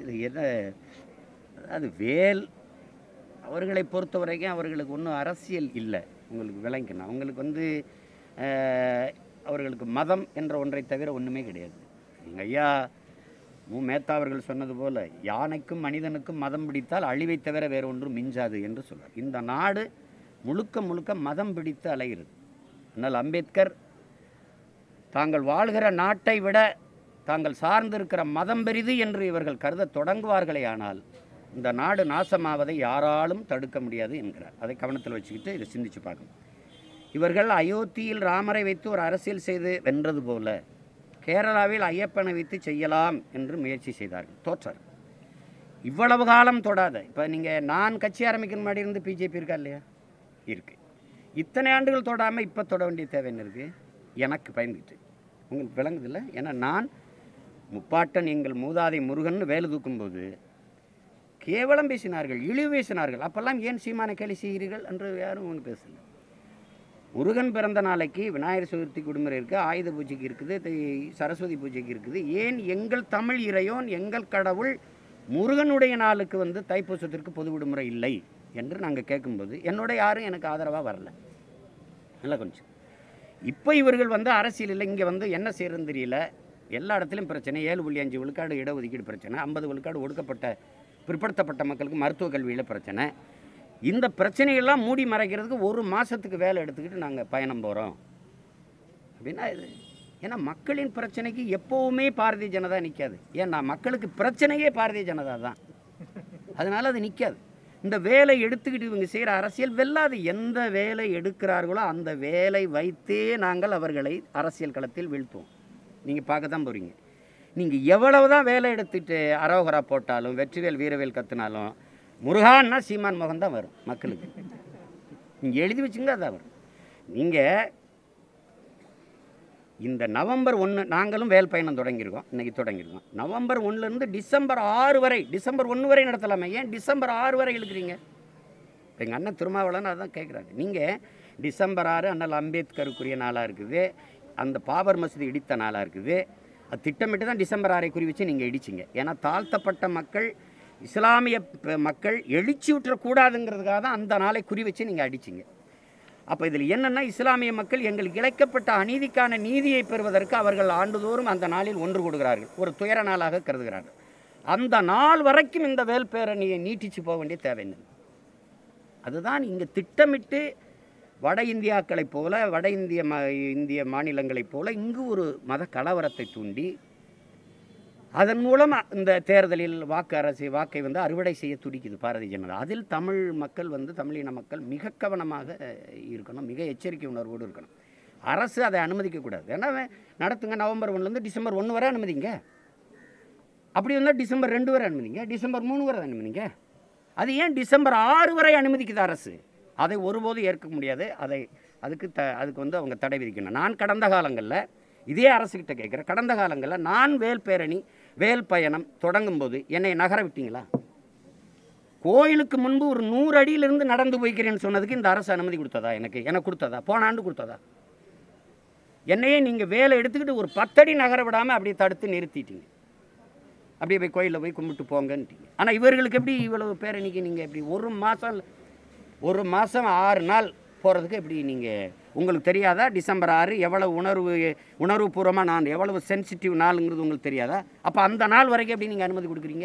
இது என்ன அது வேல் அவர்களை பொறுத்த வரைக்கும் அவர்களுக்கு ஒன்றும் அரசியல் இல்லை உங்களுக்கு விளங்கணும் அவங்களுக்கு வந்து அஹ், அவர்களுக்கு மதம் என்ற ஒன்றை தவிர ஒன்றுமே கிடையாது எங்கள் ஐயா மு மேத்தா அவர்கள் சொன்னது போல யானைக்கும் மனிதனுக்கும் மதம் பிடித்தால் அழிவை தவிர வேறு ஒன்றும் மிஞ்சாது என்று சொல்றார் இந்த நாடு முழுக்க முழுக்க மதம் பிடித்து அலைகிறது ஆனால் அம்பேத்கர் தாங்கள் வாழ்கிற நாட்டை விட தாங்கள் சார்ந்திருக்கிற மதம் பெரிது என்று இவர்கள் கருத தொடங்குவார்களே ஆனால் இந்த நாடு நாசமாவதை யாராலும் தடுக்க முடியாது என்கிறார் அதை கவனத்தில் வச்சுக்கிட்டு இதை சிந்திச்சு பார்க்கணும் இவர்கள் அயோத்தியில் ராமரை வைத்து ஒரு அரசியல் செய்து வென்றது போல கேரளாவில் ஐயப்பனை வைத்து செய்யலாம் என்று முயற்சி செய்தார்கள் தோற்றார் இவ்வளவு காலம் தொடாத இப்போ நீங்கள் நான் கட்சி ஆரம்பிக்கிற முன்னாடி இருந்து பிஜேபி இருக்கா இல்லையா இருக்கு இத்தனை ஆண்டுகள் தொடாமல் இப்போ தொட வேண்டிய தேவை என்ன இருக்குது எனக்கு பயந்துட்டு உங்களுக்கு விளங்குதில்ல ஏன்னா நான் முப்பாட்டன் எங்கள் மூதாதை முருகன் வேலை தூக்கும்போது கேவலம் பேசினார்கள் இழிவு பேசினார்கள் அப்பெல்லாம் ஏன் சீமான கேலி செய்கிறீர்கள் என்று யாரும் ஒன்று பேசல முருகன் பிறந்த நாளைக்கு விநாயகர் சதுர்த்திக்கு விடுமுறை இருக்குது ஆயுத பூஜைக்கு இருக்குது தை- சரஸ்வதி பூஜைக்கு இருக்குது ஏன் எங்கள் தமிழ் இறையோன் எங்கள் கடவுள் முருகனுடைய நாளுக்கு வந்து தைப்பூசத்திற்கு பொது விடுமுறை இல்லை என்று நாங்கள் கேட்கும்போது என்னோட யாரும் எனக்கு ஆதரவாக வரல நல்லா கொஞ்சம் இப்போ இவர்கள் வந்து அரசியலில் இங்கே வந்து என்ன செய்யறதுன்னு தெரியல எல்லா இடத்துலையும் பிரச்சனை ஏழு புள்ளி அஞ்சு விழுக்காடு இடஒதுக்கீடு பிரச்சனை ஐம்பது விழுக்காடு ஒடுக்கப்பட்ட பிற்படுத்தப்பட்ட மக்களுக்கு மருத்துவ கல்வியில் பிரச்சனை இந்த பிரச்சனையெல்லாம் மூடி மறைக்கிறதுக்கு ஒரு மாதத்துக்கு வேலை எடுத்துக்கிட்டு நாங்கள் பயணம் போகிறோம் அப்படின்னா இது ஏன்னா மக்களின் பிரச்சனைக்கு எப்போவுமே பாரதிய ஜனதா நிற்காது ஏன்னா மக்களுக்கு பிரச்சனையே பாரதிய ஜனதா தான் அதனால் அது நிற்காது இந்த வேலை எடுத்துக்கிட்டு இவங்க செய்கிற அரசியல் வெல்லாது எந்த வேலை எடுக்கிறார்களோ அந்த வேலை வைத்தே நாங்கள் அவர்களை அரசியல் களத்தில் வீழ்த்துவோம் நீங்கள் பார்க்க தான் போகிறீங்க நீங்கள் எவ்வளவு தான் வேலை எடுத்துட்டு அரோகரா போட்டாலும் வெற்றிவேல் வீரவேல் கத்துனாலும் முருகான்னா சீமான் முகம் தான் வரும் மக்களுக்கு நீங்கள் எழுதி வச்சுங்க அதான் வரும் நீங்கள் இந்த நவம்பர் ஒன்று நாங்களும் வேல் பயணம் தொடங்கியிருக்கோம் இன்னைக்கு தொடங்கியிருக்கோம் நவம்பர் ஒன்றுலேருந்து டிசம்பர் ஆறு வரை டிசம்பர் ஒன்று வரை நடத்தலாமே ஏன் டிசம்பர் ஆறு வரை இழுக்கிறீங்க எங்கள் அண்ணன் திருமாவளவன் அதான் கேட்குறாங்க நீங்கள் டிசம்பர் ஆறு அண்ணல் அம்பேத்கருக்குரிய நாளாக இருக்குது அந்த பாபர் மசூதி இடித்த நாளாக இருக்குது அது திட்டமிட்டு தான் டிசம்பர் ஆறை குறி வச்சு நீங்கள் இடிச்சிங்க ஏன்னா தாழ்த்தப்பட்ட மக்கள் இஸ்லாமிய ப- மக்கள் எழுச்சி விட்டுறக்கூடாதுங்கிறதுக்காக தான் அந்த நாளை குறி வச்சு நீங்கள் அடிச்சிங்க அப்போ இதில் என்னென்னா இஸ்லாமிய மக்கள் எங்களுக்கு இழைக்கப்பட்ட அநீதிக்கான நீதியை பெறுவதற்கு அவர்கள் ஆண்டுதோறும் அந்த நாளில் ஒன்று கூடுகிறார்கள் ஒரு துயர நாளாக கருதுகிறார்கள் அந்த நாள் வரைக்கும் இந்த வேல் பேரணியை நீட்டிச்சு போக வேண்டிய தேவை என்ன அதுதான் இங்கே திட்டமிட்டு வட இந்தியாக்களைப் போல வட இந்திய ம இந்திய மாநிலங்களைப் போல இங்கு ஒரு மத கலவரத்தை தூண்டி அதன் மூலம் இந்த தேர்தலில் வாக்கு அரசு வாக்கை வந்து அறுவடை செய்ய துடிக்குது பாரதிய ஜனதா அதில் தமிழ் மக்கள் வந்து தமிழின மக்கள் மிக கவனமாக இருக்கணும் மிக எச்சரிக்கை உணர்வோடு இருக்கணும் அரசு அதை அனுமதிக்கக்கூடாது ஏன்னா நடத்துங்க நவம்பர் ஒன்றுலேருந்து டிசம்பர் ஒன்று வரை அனுமதிங்க அப்படி வந்தால் டிசம்பர் ரெண்டு வரை அனுமதிங்க டிசம்பர் மூணு வரை அனுமதிங்க அது ஏன் டிசம்பர் ஆறு வரை அனுமதிக்குது அரசு அதை ஒருபோதும் ஏற்க முடியாது அதை அதுக்கு த அதுக்கு வந்து அவங்க தடை விதிக்கணும் நான் கடந்த காலங்களில் இதே அரசுக்கிட்ட கேட்குறேன் கடந்த காலங்களில் நான் வேல் பேரணி வேல் பயணம் தொடங்கும்போது என்னை நகர விட்டீங்களா கோயிலுக்கு முன்பு ஒரு நூறு அடியிலிருந்து நடந்து போய்க்கிறேன்னு சொன்னதுக்கு இந்த அரசு அனுமதி கொடுத்ததா எனக்கு எனக்கு கொடுத்ததா போன ஆண்டு கொடுத்ததா என்னையே நீங்கள் வேலை எடுத்துக்கிட்டு ஒரு பத்தடி நகர விடாமல் அப்படியே தடுத்து நிறுத்திட்டீங்க அப்படியே போய் கோயிலில் போய் கும்பிட்டு போங்கன்ட்டீங்க ஆனால் இவர்களுக்கு எப்படி இவ்வளவு பேரணிக்கு நீங்கள் எப்படி ஒரு மாதம் ஒரு மாதம் ஆறு நாள் போகிறதுக்கு எப்படி நீங்கள் உங்களுக்கு தெரியாதா டிசம்பர் ஆறு எவ்வளவு உணர்வு உணர்வுபூர்வமாக நான் எவ்வளவு சென்சிட்டிவ் நாளுங்கிறது உங்களுக்கு தெரியாதா அப்போ அந்த நாள் வரைக்கும் எப்படி நீங்கள் அனுமதி கொடுக்குறீங்க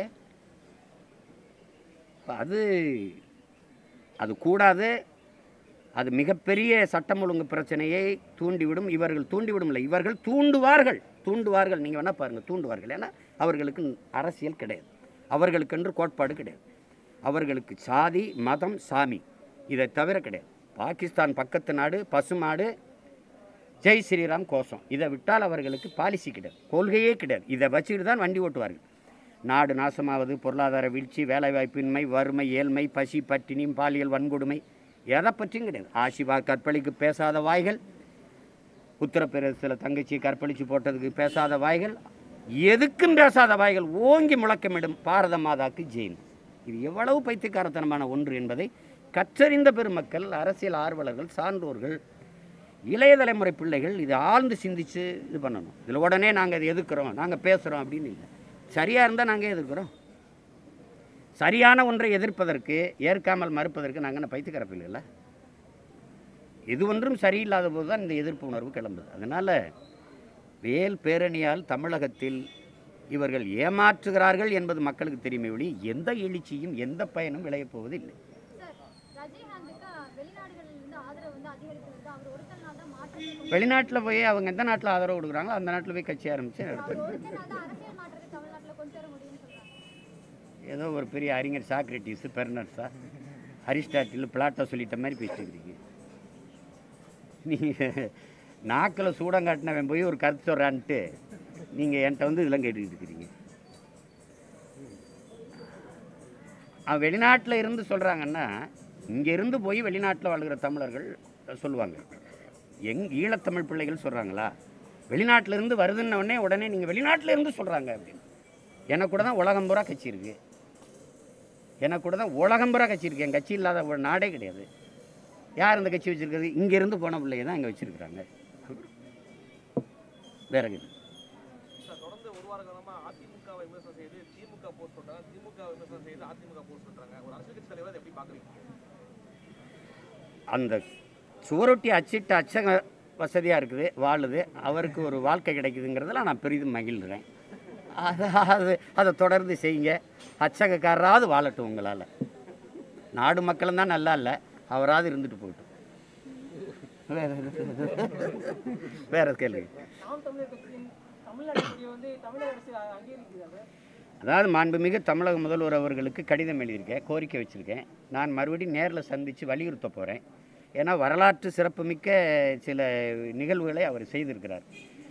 அப்ப அது அது கூடாது அது மிகப்பெரிய சட்டம் ஒழுங்கு பிரச்சனையை தூண்டிவிடும் இவர்கள் தூண்டிவிடும் இல்லை இவர்கள் தூண்டுவார்கள் தூண்டுவார்கள் நீங்கள் வேணால் பாருங்கள் தூண்டுவார்கள் ஏன்னா அவர்களுக்கு அரசியல் கிடையாது அவர்களுக்கென்று கோட்பாடு கிடையாது அவர்களுக்கு சாதி மதம் சாமி இதை தவிர கிடையாது பாகிஸ்தான் பக்கத்து நாடு பசுமாடு ஜெய் ஸ்ரீராம் கோஷம் இதை விட்டால் அவர்களுக்கு பாலிசி கிடையாது கொள்கையே கிடையாது இதை வச்சுக்கிட்டு தான் வண்டி ஓட்டுவார்கள் நாடு நாசமாவது பொருளாதார வீழ்ச்சி வேலைவாய்ப்பின்மை வறுமை ஏழ்மை பசி பட்டினி பாலியல் வன்கொடுமை எதை பற்றியும் கிடையாது ஆசிவா கற்பழிக்கு பேசாத வாய்கள் உத்தரப்பிரதேசத்தில் தங்கச்சி கற்பழிச்சு போட்டதுக்கு பேசாத வாய்கள் எதுக்கும் பேசாத வாய்கள் ஓங்கி முழக்கமிடும் பாரத மாதாக்கு ஜெயின் இது எவ்வளவு பைத்தியக்காரத்தனமான ஒன்று என்பதை கற்றறிந்த பெருமக்கள் அரசியல் ஆர்வலர்கள் சான்றோர்கள் இளைய தலைமுறை பிள்ளைகள் இது ஆழ்ந்து சிந்திச்சு இது பண்ணணும் இதில் உடனே நாங்கள் இதை எதிர்க்கிறோம் நாங்கள் பேசுகிறோம் அப்படின்னு இல்லை சரியாக இருந்தால் நாங்கள் எதிர்க்கிறோம் சரியான ஒன்றை எதிர்ப்பதற்கு ஏற்காமல் மறுப்பதற்கு நாங்கள் என்ன பைத்துக்கரப்பு இல்லைல்ல எது ஒன்றும் சரியில்லாத போது தான் இந்த எதிர்ப்பு உணர்வு கிளம்புது அதனால் வேல் பேரணியால் தமிழகத்தில் இவர்கள் ஏமாற்றுகிறார்கள் என்பது மக்களுக்கு தெரியுமே ஒழி எந்த எழுச்சியும் எந்த பயனும் விளையப் போவது இல்லை சார் ரஜினிகாந்துக்கு வெளிநாடுகளில் இருந்து ஆதரவு வந்து அதிகரித்து வருது அவர் ஒருத்தர் நாள் தான் மாற்றம் வெளிநாட்டில் போய் அவங்க எந்த நாட்டில் ஆதரவு கொடுக்குறாங்களோ அந்த நாட்டில் போய் கட்சி ஆரம்பித்து அவர் நடத்துறது ஒருத்தர் நாள் தான் அரசியல் மாற்றத்தை தமிழ்நாட்டில் கொண்டு வர முடியும்னு சொல்றாங்க ஏதோ ஒரு பெரிய அறிஞர் சாக்ரட்டிஸு பெர்னர்ஸா அரிஸ்டாட்டில் பிளாட்டோ சொல்லிட்ட மாதிரி பேசிட்டு இருக்கிறீங்க நீங்கள் நாக்கில் சூடம் காட்டினவன் போய் ஒரு கருத்து சொல்கிறான்ட்டு நீங்கள் என்கிட்ட வந்து இதெல்லாம் கேட்டுக்கிட்டு இருக்கிறீங்க அவன் வெளிநாட்டில் இருந்து சொல்கிறாங்கன்னா இங்கேருந்து போய் வெளிநாட்டில் வாழ்கிற தமிழர்கள் சொல்லுவாங்க எங் ஈழத்தமிழ் பிள்ளைகள் சொல்கிறாங்களா வெளிநாட்டில் இருந்து வருதுன்ன உடனே உடனே நீங்கள் வெளிநாட்டில் இருந்து சொல்கிறாங்க அப்படின்னு எனக்கு கூட தான் உலகம் பூரா கட்சி இருக்குது எனக்கு கூட தான் உலகம் பூரா கட்சி இருக்குது என் கட்சி இல்லாத ஒரு நாடே கிடையாது யார் இந்த கட்சி வச்சுருக்கிறது இங்கேருந்து போன பிள்ளைய தான் இங்கே வச்சுருக்குறாங்க வேற எங்க? சார், தொடர்ந்து ஒரு வார காலமா அதிமுகவை விமர்சனம் செய்து திமுக போஸ்ட் பண்றாங்க திமுக விமர்சனம் செய்து அதிமுக போஸ்ட் பண்றாங்க ஒரு அரசியல் கட்சி தலைவர் அதை எப்படி பாக்குறீங்க அந்த சுவரொட்டி அச்சிட்ட அச்சக வசதியாக இருக்குது வாழுது அவருக்கு ஒரு வாழ்க்கை கிடைக்குதுங்கிறதுல நான் பெரிதும் மகிழ்கிறேன் அது அது அதை தொடர்ந்து செய்யுங்க அச்சகக்காரராவது வாழட்டும் உங்களால் நாடு மக்களும் தான் நல்லா இல்லை அவராவது இருந்துட்டு போகட்டும் வேற வேற கேள்வி நாம் தமிழர் கட்சியின் தமிழ்நாடு கட்சியை வந்து தமிழக அரசு அங்கீகரிக்கிறாங்க அதாவது மாண்புமிகு தமிழக முதல்வர் அவர்களுக்கு கடிதம் எழுதியிருக்கேன் கோரிக்கை வச்சுருக்கேன் நான் மறுபடியும் நேரில் சந்தித்து வலியுறுத்த போகிறேன் ஏன்னா வரலாற்று சிறப்புமிக்க சில நிகழ்வுகளை அவர் செய்திருக்கிறார்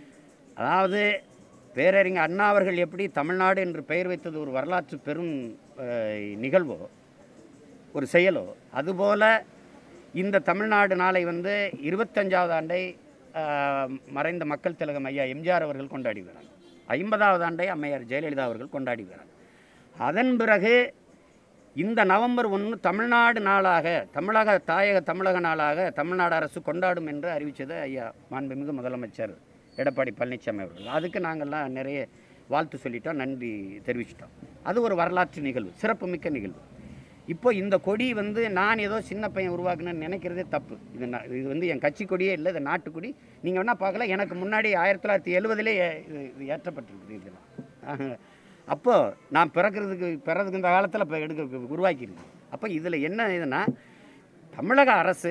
அதாவது பேரறிஞர் அண்ணா அவர்கள் எப்படி தமிழ்நாடு என்று பெயர் வைத்தது ஒரு வரலாற்று பெரும் அஹ், நிகழ்வோ ஒரு செயலோ அதுபோல இந்த தமிழ்நாடு நாளை வந்து இருபத்தஞ்சாவது ஆண்டை ஆஹ், மறைந்த மக்கள் திலகம் ஐயா எம்ஜிஆர் அவர்கள் கொண்டாடி வராங்க ஐம்பதாவது ஆண்டை அம்மையார் ஜெயலலிதா அவர்கள் கொண்டாடி வராங்க அதன் பிறகு இந்த நவம்பர் ஒன்று தமிழ்நாடு நாளாக தமிழக தாயக தமிழக நாளாக தமிழ்நாடு அரசு கொண்டாடும் என்று அறிவித்தது ஐயா மாண்புமிகு முதலமைச்சர் எடப்பாடி பழனிசாமி அவர்கள் அதுக்கு நாங்கள்லாம் நிறைய வாழ்த்து சொல்லிட்டோம் நன்றி தெரிவிச்சிட்டோம் அது ஒரு வரலாற்று நிகழ்வு சிறப்புமிக்க நிகழ்வு இப்போ இந்த கொடி வந்து நான் ஏதோ சின்ன பையன் உருவாக்குனேன்னு நினைக்கிறதே தப்பு இது நான் இது வந்து என் கட்சி கொடியே இல்லை இது நாட்டுக்கொடி நீங்கள் வேணால் பார்க்கல எனக்கு முன்னாடி ஆயிரத்தி தொள்ளாயிரத்தி எழுபதுலே இது இது ஏற்றப்பட்டிருக்குது இதெல்லாம் அப்போது நான் பிறக்கிறதுக்கு பிறதுக்கு இந்த காலத்தில் இப்போ எடுக்க உருவாக்கியிருக்கு அப்போ இதில் என்ன இதுன்னா தமிழக அரசு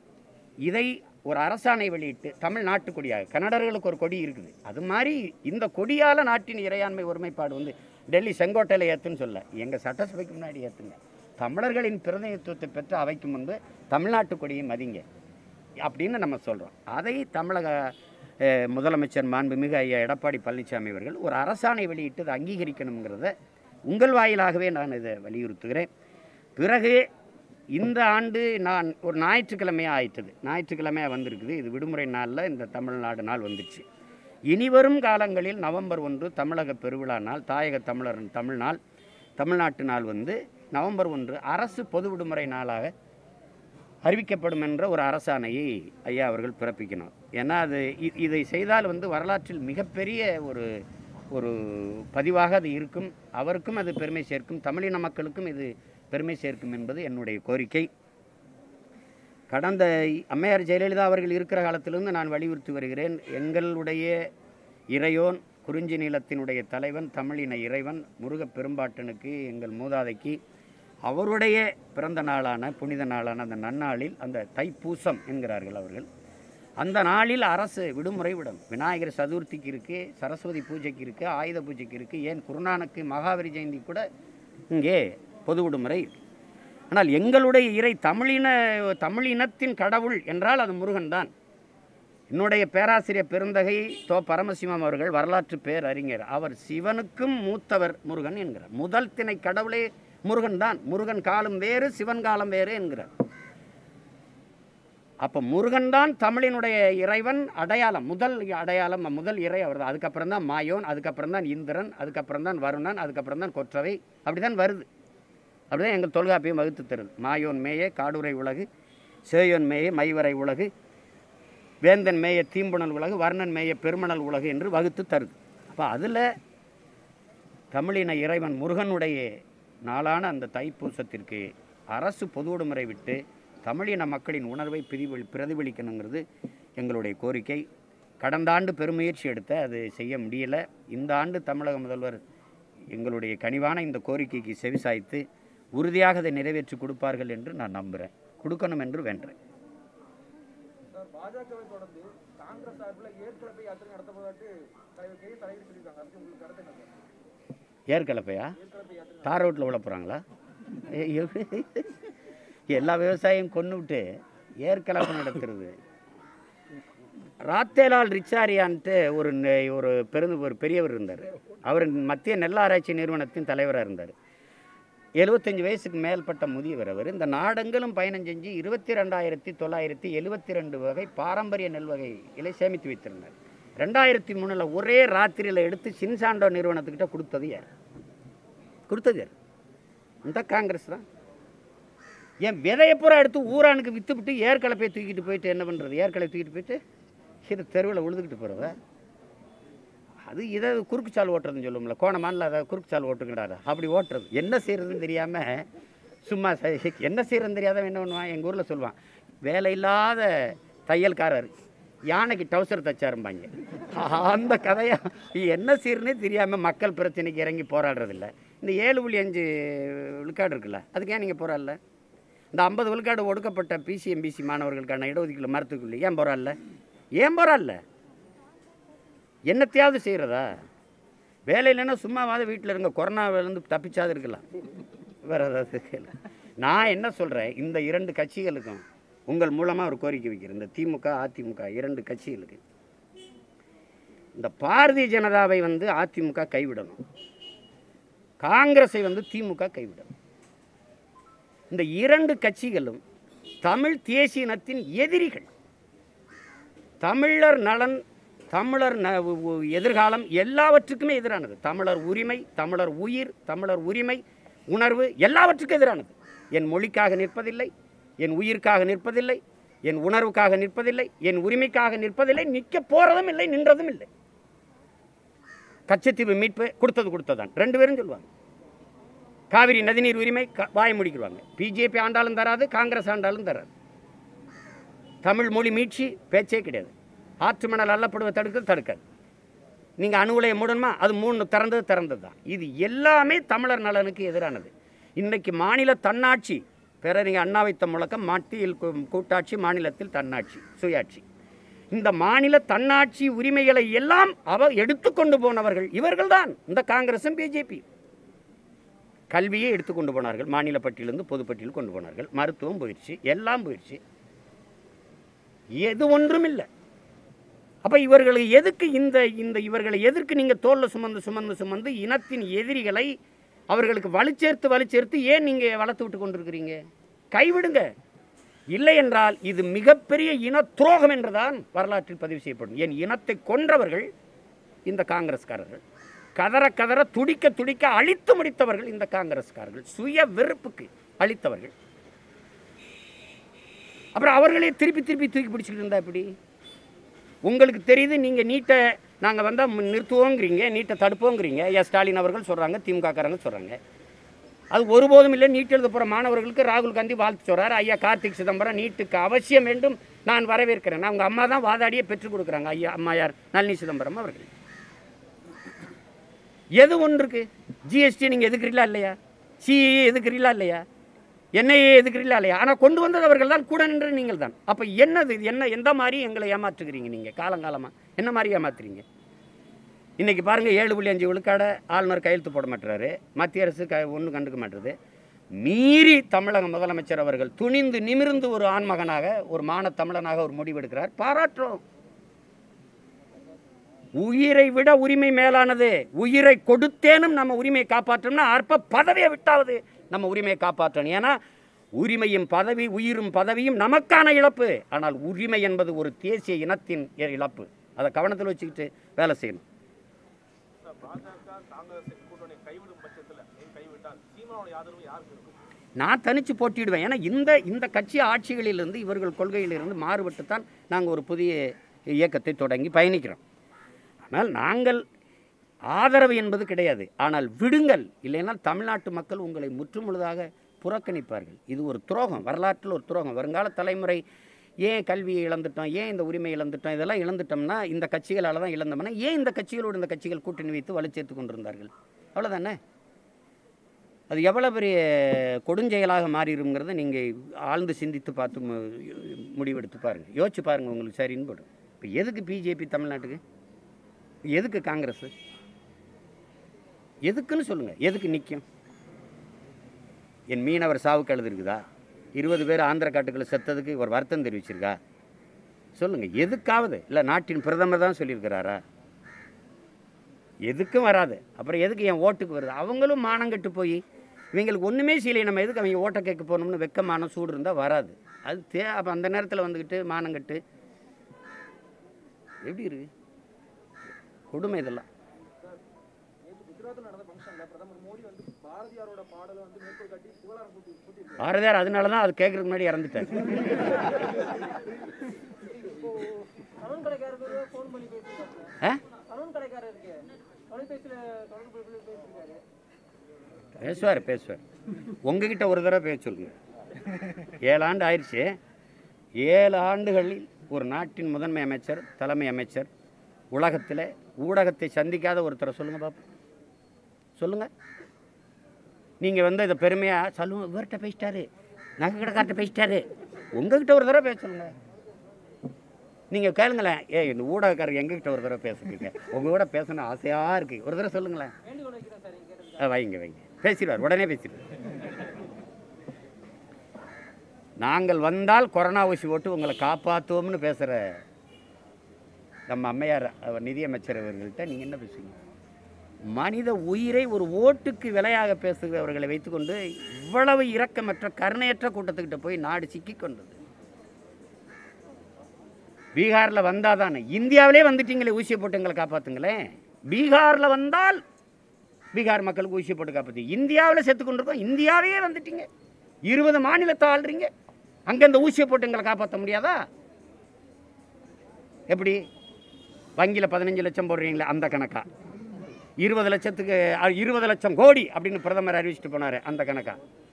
இதை ஒரு அரசாணை வெளியிட்டு தமிழ்நாட்டு கொடியாக கன்னடர்களுக்கு ஒரு கொடி இருக்குது அது மாதிரி இந்த கொடியால் நாட்டின் இறையாண்மை ஒருமைப்பாடு வந்து டெல்லி செங்கோட்டையில் ஏற்றுன்னு சொல்ல எங்கள் சட்டசபைக்கு முன்னாடி ஏற்றுங்க தமிழர்களின் பிரதிநிதித்துவத்தை பெற்று அவைக்கு முன்பு தமிழ்நாட்டு கொடியை மதிங்க அப்படின்னு நம்ம சொல்கிறோம் அதை தமிழக அஹ், முதலமைச்சர் மாண்புமிகு ஐயா எடப்பாடி பழனிசாமி அவர்கள் ஒரு அரசாணை வெளியிட்டு அதை அங்கீகரிக்கணுங்கிறத உங்கள் வாயிலாகவே நான் இதை வலியுறுத்துகிறேன் பிறகு இந்த ஆண்டு நான் ஒரு ஞாயிற்றுக்கிழமையாக ஆயிட்டது ஞாயிற்றுக்கிழமையாக வந்திருக்குது இது விடுமுறை நாளில் இந்த தமிழ்நாடு நாள் வந்துச்சு இனிவரும் காலங்களில் நவம்பர் ஒன்று தமிழக பெருவிழா நாள் தாயக தமிழர் தமிழ்நாள் தமிழ்நாட்டு நாள் வந்து நவம்பர் ஒன்று அரசு பொது விடுமுறை நாளாக அறிவிக்கப்படும் என்ற ஒரு அரசாணையை ஐயா அவர்கள் பிறப்பிக்கணும் ஏன்னா அது இ- இதை செய்தால் வந்து வரலாற்றில் மிகப்பெரிய ஒரு ஒரு பதிவாக அது இருக்கும் அவருக்கும் அது பெருமை சேர்க்கும் தமிழின மக்களுக்கும் இது பெருமை சேர்க்கும் என்பது என்னுடைய கோரிக்கை கடந்த அம்மையார் ஜெயலலிதா அவர்கள் இருக்கிற காலத்திலிருந்து நான் வலியுறுத்தி வருகிறேன் எங்களுடைய இறையோன் குறிஞ்சி நிலத்தினுடைய தலைவன் தமிழின இறைவன் முருகப் பெரும்பாட்டனுக்கு எங்கள் மூதாதைக்கு அவருடைய பிறந்த நாளான புனித நாளான அந்த நன்னாளில் அந்த தைப்பூசம் என்கிறார்கள் அவர்கள் அந்த நாளில் அரசு விடுமுறை விடும் விநாயகர் சதுர்த்திக்கு இருக்குது சரஸ்வதி பூஜைக்கு இருக்குது ஆயுத பூஜைக்கு இருக்குது ஏன் குருநானக்கு மகாவீர் ஜெயந்தி கூட இங்கே பொது விடுமுறை இருக்கு. ஆனால் எங்களுடைய இறை தமிழின தமிழினத்தின் கடவுள் என்றால் அது முருகன் தான் என்னுடைய பேராசிரியர் பெருந்தகை தோ பரமசிவம் அவர்கள் வரலாற்று பேரறிஞர் அவர் சிவனுக்கும் மூத்தவர் முருகன் என்கிறார் முதல் திணை கடவுளே முருகன் தான் முருகன் காலம் வேறு சிவன் காலம் வேறு என்கிறார் அப்போ முருகன் தான் தமிழினுடைய இறைவன் அடையாளம் முதல் அடையாளம் முதல் இறை அவர் தான் அதுக்கப்புறம் தான் மாயோன் அதுக்கப்புறம் தான் இந்திரன் அதுக்கப்புறம் தான் வருணன் அதுக்கப்புறம் தான் கொற்றவை அப்படி தான் வருது அப்படிதான் எங்கள் தொல்காப்பியம் வகுத்து தருது மாயோன் மேய காடுரை உலகு சேயோன் மேய மைவரை உலகு வேந்தன் மேய தீம்புணல் உலகு வர்ணன் மேய பெருமணல் உலகு என்று வகுத்து தருது அப்போ அதில் தமிழின இறைவன் முருகனுடைய நாளான அந்த தைப்பூசத்திற்கு அரசு பொது விடுமுறை விட்டு தமிழின மக்களின் உணர்வை பிரதிபலி பிரதிபலிக்கணுங்கிறது எங்களுடைய கோரிக்கை கடந்த ஆண்டு பெருமுயற்சி எடுத்த அது செய்ய முடியலை இந்த ஆண்டு தமிழக முதல்வர் எங்களுடைய கனிவான இந்த கோரிக்கைக்கு செவிசாய்த்து உறுதியாக அதை நிறைவேற்றி கொடுப்பார்கள் என்று நான் நம்புகிறேன் கொடுக்கணும் என்று வேண்டுறேன் சார் பாஜகவை தொடர்ந்து காங்கிரஸ் சார்பில் ஏற்கனவே யாத்திரை நடத்தப்போதாட்டு தலைவர் கே தலைவர் சொல்லியிருக்காங்க அதுக்கு உங்களுக்கு கருத்து என்ன சார் ஏற்கலப்பையா ஏற்கனவே யாத்திரை தார் ரோட்டில் விழ போகிறாங்களா எல்லா விவசாயியும் கொண்டு விட்டு ஏற்கலப்பு நடத்துறது ராத்தேலால் ரிச்சாரியான்ட்டு ஒரு நெ- ஒரு பெருந்து ஒரு பெரியவர் இருந்தார் அவர் மத்திய நெல் ஆராய்ச்சி நிறுவனத்தின் தலைவராக இருந்தார் எழுபத்தஞ்சு வயசுக்கு மேற்பட்ட முதியவர் அவர் இந்த நாடெங்கிலும் பயணம் செஞ்சு இருபத்தி ரெண்டாயிரத்தி தொள்ளாயிரத்தி எழுபத்தி ரெண்டு வகை பாரம்பரிய நெல் வகைகளை சேமித்து வைத்திருந்தார் ரெண்டாயிரத்தி மூணில் ஒரே ராத்திரியில் எடுத்து சின்சாண்டோ நிறுவனத்துக்கிட்ட கொடுத்தது யார் கொடுத்தது யார் இந்த காங்கிரஸ் தான் என் விதையை பூரா எடுத்து ஊரானுக்கு விற்றுவிட்டு ஏற்கலப்பையை தூக்கிட்டு போயிட்டு என்ன பண்ணுறது ஏற்கலை தூக்கிட்டு போயிட்டு இது தெருவில் உழுதுகிட்டு போகிறத அது இதை குறுக்கு சால் ஓட்டுறதுன்னு சொல்லுவோம்ல கோணமானில் அதை குறுக்கு சால் ஓட்டுங்கடாது அப்படி ஓட்டுறது என்ன செய்கிறதுன்னு தெரியாமல் சும்மா ச- என்ன செய்கிறதுன்னு தெரியாதவன் என்ன பண்ணுவான் எங்கள் ஊரில் சொல்லுவான் வேலை இல்லாத தையல்காரர் யானைக்கு டவுசர் தச்சாரும்பாங்க அந்த கதையா என்ன செய்யறதுனே தெரியாமல் மக்கள் பிரச்சனைக்கு இறங்கி போராடுறதில்ல இந்த ஏழு புள்ளி அஞ்சு விழுக்காடு இருக்குல்ல அதுக்கு ஏன் நீங்கள் போராடல இந்த ஐம்பது விழுக்காடு ஒடுக்கப்பட்ட பிசிஎம்பிசி மாணவர்களுக்கான இடஒதுக்கீடு மரத்துக்குள்ளே ஏன் போராடல ஏன் போராடல என்னத்தையாவது செய்கிறதா வேலை இல்லைன்னா சும்மாவாவது வீட்டில் இருங்க கொரோனாவிலேருந்து தப்பிச்சாது இருக்கலாம் வேறு ஏதாவது கேளு. நான் என்ன சொல்கிறேன் இந்த இரண்டு கட்சிகளுக்கும் உங்கள் மூலமாக ஒரு கோரிக்கை வைக்கிறேன் இந்த திமுக அதிமுக இரண்டு கட்சிகளுக்கு இந்த பாரதிய ஜனதாவை வந்து அதிமுக கைவிடணும் காங்கிரஸை வந்து திமுக கைவிடணும் இந்த இரண்டு கட்சிகளும் தமிழ் தேசியனத்தின் எதிரிகள் தமிழர் நலன் தமிழர் ந உ- உ- எதிர்காலம் எல்லாவற்றுக்குமே எதிரானது தமிழர் உரிமை தமிழர் உயிர் தமிழர் உரிமை உணர்வு எல்லாவற்றுக்கும் எதிரானது என் மொழிக்காக நிற்பதில்லை என் உயிர்க்காக நிற்பதில்லை என் உணர்வுக்காக நிற்பதில்லை என் உரிமைக்காக நிற்பதில்லை நிற்க போகிறதும் இல்லை நின்றதும் இல்லை கச்சத்தீவு மீட்பு கொடுத்தது கொடுத்ததான் ரெண்டு பேரும் சொல்லுவாங்க காவிரி நதிநீர் உரிமை க- வாய் முடிக்கிடுவாங்க பிஜேபி ஆண்டாலும் தராது காங்கிரஸ் ஆண்டாலும் தராது தமிழ் மொழி மீட்சி பேச்சே கிடையாது ஆற்று மணல் அள்ளப்படுவதை தடுக்கிறது தடுக்காது நீங்கள் அணு உலையை மூடணுமா அது மூணு திறந்தது திறந்தது தான் இது எல்லாமே தமிழர் நலனுக்கு எதிரானது இன்றைக்கு மாநில தன்னாட்சி பேரறிஞர் அண்ணா வைத்த முழக்கம் மத்தியில் கூ- கூட்டாட்சி மாநிலத்தில் தன்னாட்சி சுயாட்சி இந்த மாநில தன்னாட்சி உரிமைகளை எல்லாம் அவ எடுத்துக்கொண்டு போனவர்கள் இவர்கள்தான் இந்த காங்கிரஸும் பிஜேபி கல்வியை எடுத்துக்கொண்டு போனார்கள் மாநில பட்டியலிருந்து பொதுப்பட்டியல் கொண்டு போனார்கள் மருத்துவம் போயிடுச்சு எல்லாம் போயிடுச்சு எது ஒன்றும் இல்லை அப்போ இவர்களை எதுக்கு இந்த இந்த இவர்களை எதற்கு நீங்கள் தோளில் சுமந்து சுமந்து சுமந்து இனத்தின் எதிரிகளை அவர்களுக்கு வலுச்சேர்த்து வலுச்சேர்த்து ஏன் நீங்கள் வளர்த்து விட்டு கொண்டிருக்கிறீங்க கைவிடுங்க இல்லை என்றால் இது மிகப்பெரிய இன துரோகம் என்றுதான் வரலாற்றில் பதிவு செய்யப்படும் என் இனத்தை கொன்றவர்கள் இந்த காங்கிரஸ்காரர்கள் கதற கதற துடிக்க துடிக்க அழித்து முடித்தவர்கள் இந்த காங்கிரஸ்காரர்கள் சுய வெறுப்புக்கு அழித்தவர்கள் அப்புறம் அவர்களே திருப்பி திருப்பி தூக்கி பிடிச்சிட்டு இருந்தா எப்படி உங்களுக்கு தெரியுது நீங்கள் நீட்டை நாங்கள் வந்தால் நிறுத்துவோங்கிறீங்க நீட்டை தடுப்போங்கிறீங்க ஐயா ஸ்டாலின் அவர்கள் சொல்கிறாங்க திமுகக்காரங்க சொல்கிறாங்க அது ஒருபோதும் இல்லை நீட் எழுத போகிற மாணவர்களுக்கு ராகுல் காந்தி வாழ்த்து சொல்கிறார் ஐயா கார்த்திக் சிதம்பரம் நீட்டுக்கு அவசியம் வேண்டும் நான் வரவேற்கிறேன் அவங்க அம்மா தான் வாதாடியே பெற்றுக் கொடுக்குறாங்க ஐயா அம்மையார் நளினி சிதம்பரம் அவர்கள் எது ஒன்றுக்கு ஜிஎஸ்டி நீங்கள் எதுக்குறீங்களா இல்லையா சிஏ எதுக்குறீங்களா இல்லையா என்ஐஏ எதுக்குறீங்களா இல்லையா ஆனால் கொண்டு வந்தது அவர்கள் தான் கூட நின்று நீங்கள் தான் அப்போ என்னது இது? என்ன எந்த மாதிரி எங்களை ஏமாற்றுகிறீங்க நீங்கள் காலங்காலமாக என்ன மாதிரி ஏமாத்துறீங்க இன்றைக்கி பாருங்கள் ஏழு புள்ளி அஞ்சு விழுக்காட ஆளுநர் கையெழுத்து போட மாட்டுறாரு மத்திய அரசு க ஒன்றும் கண்டுக்க மாட்டுறது மீறி தமிழக முதலமைச்சர் அவர்கள் துணிந்து நிமிர்ந்து ஒரு ஆண்மகனாக ஒரு மான தமிழனாக ஒரு முடிவெடுக்கிறார் பாராட்டுறோம் உயிரை விட உரிமை மேலானது உயிரை கொடுத்தேனும் நம்ம உரிமையை காப்பாற்றணும்னா அற்ப பதவியை விட்டாவது நம்ம உரிமையை காப்பாற்றணும் ஏன்னா உரிமையும் பதவி உயிரும் பதவியும் நமக்கான இழப்பு ஆனால் உரிமை என்பது ஒரு தேசிய இனத்தின் இ- இழப்பு அதை கவனத்தில் வச்சுக்கிட்டு வேலை செய்யணும் சார் பாஜக காங்கிரஸ் கூட்டணி கைவிடும் பட்சத்தில் நீங்க கைவிட்டால் சீமானோட ஆதரவு யாருக்கு இருக்கும் நான் தனித்து போட்டியிடுவேன் ஏன்னா இந்த இந்த கட்சி ஆட்சிகளிலிருந்து இவர்கள் கொள்கையிலிருந்து மாறுபட்டு தான் நாங்கள் ஒரு புதிய இயக்கத்தை தொடங்கி பயணிக்கிறோம் ஆனால் நாங்கள் ஆதரவு என்பது கிடையாது ஆனால் விடுங்கள் இல்லைன்னா தமிழ்நாட்டு மக்கள் உங்களை முற்றுமுழுதாக புறக்கணிப்பார்கள் இது ஒரு துரோகம் வரலாற்றில் ஒரு துரோகம் வருங்கால தலைமுறை ஏன் கல்வியை இழந்துட்டோம் ஏன் இந்த உரிமை இழந்துட்டோம் இதெல்லாம் இழந்துட்டோம்னா இந்த கட்சிகளால் தான் இழந்தோம்னா ஏன் இந்த கட்சிகளோடு இந்த கட்சிகள் கூட்டணி வைத்து வலுச்சேர்த்து கொண்டிருந்தார்கள் அவ்வளோதானே அது எவ்வளோ பெரிய கொடுஞ்செயலாக மாறிடுங்கிறத நீங்கள் ஆழ்ந்து சிந்தித்து பார்த்து மு- முடிவெடுத்து பாருங்கள் யோசிச்சு பாருங்கள் உங்களுக்கு சரின்னு படும் இப்போ எதுக்கு பிஜேபி தமிழ்நாட்டுக்கு எதுக்கு காங்கிரஸ் எதுக்குன்னு சொல்லுங்கள் எதுக்கு நிற்கும் என் மீனவர் சாவுக்கு எழுதிருக்குதா இருபது பேர் ஆந்திர காட்டுக்குள்ள செத்ததுக்கு ஒரு வருத்தம் தெரிவிச்சிருக்கா சொல்லுங்கள் எதுக்காவது இல்லை நாட்டின் பிரதமர் தான் சொல்லியிருக்கிறாரா எதுக்கும் வராது அப்புறம் எதுக்கு என் ஓட்டுக்கு வருது அவங்களும் மானங்கெட்டு போய் இவங்களுக்கு ஒன்றுமே செய்யலை நம்ம எதுக்கு அவங்க ஓட்டை கேட்க போகணும்னு வெக்கமான சூடு இருந்தால் வராது அது தே அப்போ அந்த நேரத்தில் வந்துக்கிட்டு மானங்கெட்டு எப்படி இருக்கு கொடுமை இதெல்லாம் நேற்று குஜராத்தில் நடந்த ஃபங்க்ஷன்ல பிரதமர் மோடி வந்து பாரதியாரோட பாடலை வந்து மேற்கோள் காட்டி புகழாரம் கூட்டி கூட்டியிருக்காரு பாரதியார் அதனால தான் அது கேட்குறதுக்கு முன்னாடி இறந்துட்டார் இப்போ சலூன் கடைக்காரருக்கு ஃபோன் பண்ணி பேசியிருக்காங்க ஆ சலூன் கடைக்காரர் இருக்கு தொலைபேசியில் தொடர்பு கொண்டு பேசியிருக்காரு பேசுவார் பேசுவார் உங்ககிட்ட ஒரு தடவை பேச சொல்லுங்க ஏழு ஆண்டு ஆயிடுச்சு ஏழு ஆண்டுகளில் ஒரு நாட்டின் முதன்மை அமைச்சர் தலைமை அமைச்சர் உலகத்தில் ஊடகத்தை சந்திக்காத ஒருத்தரை சொல்லுங்கள் பாப்போம் சொல்லுங்கள் நீங்கள் வந்து இதை பெருமையாக சொல்லுங்க இவர்கிட்ட பேசிட்டாரு நகை கடைக்கார்ட்ட பேசிட்டாரு உங்ககிட்ட ஒரு தடவை பேச சொல்லுங்கள் நீங்கள் கேளுங்களேன் ஏ இந்த ஊடகக்காரர் எங்ககிட்ட ஒரு தடவை பேசுறீங்க உங்கள் கூட பேசணும் ஆசையாக இருக்குது ஒரு தடவை சொல்லுங்களேன் வேண்டுகோள் வைக்கிறேன் சார் இங்கே கேட்டது ஆ, வைங்க வைங்க பேசிடுவார் உடனே பேசிடுவார் நாங்கள் வந்தால் கொரோனா ஊசி போட்டு உங்களை காப்பாற்றுவோம்னு பேசுகிற நம்ம அம்மையார் அவர் நிதியமைச்சர் அவர்கள்ட்ட நீங்கள் என்ன பேசுவீங்க மனித உயிரை ஒரு ஓட்டுக்கு விலையாக பேசுகிறவர்களை வைத்துக்கொண்டு இவ்வளவு இரக்கமற்ற கருணையற்ற கூட்டத்துக்கிட்ட போய் நாடு சிக்கிக் கொண்டது பீகாரில் வந்தால் தானே இந்தியாவிலே வந்துட்டீங்களே ஊசியை போட்டு எங்களை காப்பாற்றுங்களேன் பீகாரில் வந்தால் பீகார் மக்களுக்கு ஊசி போட்டு காப்பாற்றி இந்தியாவில் செத்து கொண்டிருக்கோம் இந்தியாவே வந்துட்டீங்க இருபது மாநிலத்தை ஆள்றீங்க அங்கே இந்த ஊசியை போட்டு எங்களை காப்பாற்ற முடியாதா எப்படி வங்கியில் பதினஞ்சு லட்சம் போடுறீங்களே அந்த கணக்கா இருபது லட்சத்துக்கு அ, இருபது லட்சம் கோடி அப்படின்னு பிரதமர் அறிவிச்சிட்டு போனார் அந்த கணக்கா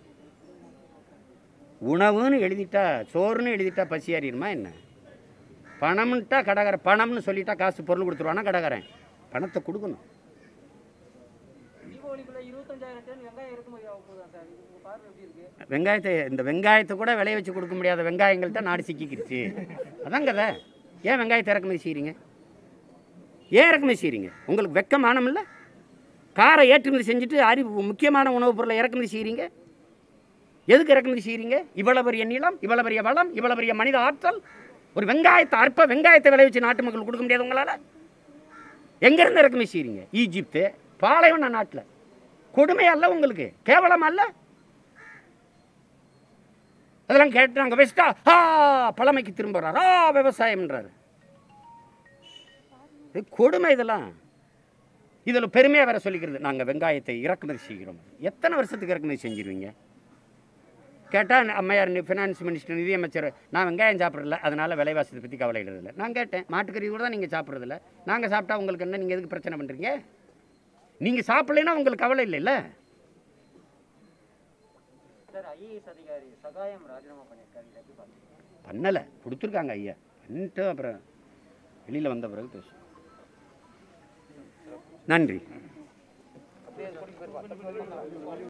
உணவுன்னு எழுதிட்டா சோறுன்னு எழுதிட்டா பசி அறியுமா என்ன பணம்ன்ட்டா கடைக்காரன் பணம்னு சொல்லிட்டா காசு பொருள் கொடுத்துருவானா கடைக்காரன் பணத்தை கொடுக்கணும் தீபாவளிக்குள்ள இருபத்தஞ்சாயிரம் டன் வெங்காயம் இறக்குமதி ஆக போகுதா சார் இது உங்கள் பார்வை எப்படி இருக்கு வெங்காயத்தை இந்த வெங்காயத்தை கூட விளைய வச்சு கொடுக்க முடியாத வெங்காயங்கள்ட்ட நாடு சிக்கிக்கிடுச்சு அதான் கதை ஏன் வெங்காயத்தை இறக்குமதி செய்கிறீங்க ஏன் இறக்குமதி செய்கிறீங்க உங்களுக்கு வெக்கமானம் இல்லை காரை ஏற்றுமதி செஞ்சுட்டு அறிவு முக்கியமான உணவுப் பொருளை இறக்குமதி செய்கிறீங்க எதுக்கு இறக்குமதி செய்கிறீங்க இவ்வளோ பெரிய நீளம் இவ்வளோ பெரிய வளம் இவ்வளோ பெரிய மனித ஆற்றல் ஒரு வெங்காயத்தை அற்ப வெங்காயத்தை விளைவிச்சு நாட்டு மக்களுக்கு கொடுக்க முடியாது உங்களால் எங்கேருந்து இறக்குமதி செய்கிறீங்க ஈஜிப்து பாலைவன நாட்டில் கொடுமை அல்ல உங்களுக்கு கேவலம் அல்ல அதெல்லாம் கேட்டு நாங்கள் பேசிட்டா ஆ பழமைக்கு திரும்புறார் ஆ விவசாயம்ன்றாரு இது கொடுமை இதெல்லாம் இதில் பெருமையாக வேற சொல்லிக்கிறது நாங்கள் வெங்காயத்தை இறக்குமதி செய்கிறோம் எத்தனை வருஷத்துக்கு இறக்குமதி செஞ்சிருவீங்க கேட்டால் அம்மையார் ஃபினான்ஸ் மினிஸ்டர் நிதியமைச்சர் நான் வெங்காயம் சாப்பிட்றதில்ல அதனால் விலைவாசத்தை பற்றி கவலையிடுறதில்ல நான் கேட்டேன் மாட்டுக்கறி கூட தான் நீங்கள் சாப்பிட்றதில்ல நாங்கள் சாப்பிட்டா உங்களுக்கு என்ன நீங்கள் எதுக்கு பிரச்சனை பண்ணுறீங்க நீங்கள் சாப்பிட்லைன்னா உங்களுக்கு கவலை இல்லைல்ல சார் ஐஏஎஸ் அதிகாரி சகாயம் ராஜினாமா பண்ணியிருக்காரு இதை எப்படி பார்க்குறீங்க பண்ணலை கொடுத்துருக்காங்க ஐயா பண்ணிட்டு அப்புறம் வெளியில் வந்த பிறகு பேசுவோம் நன்றி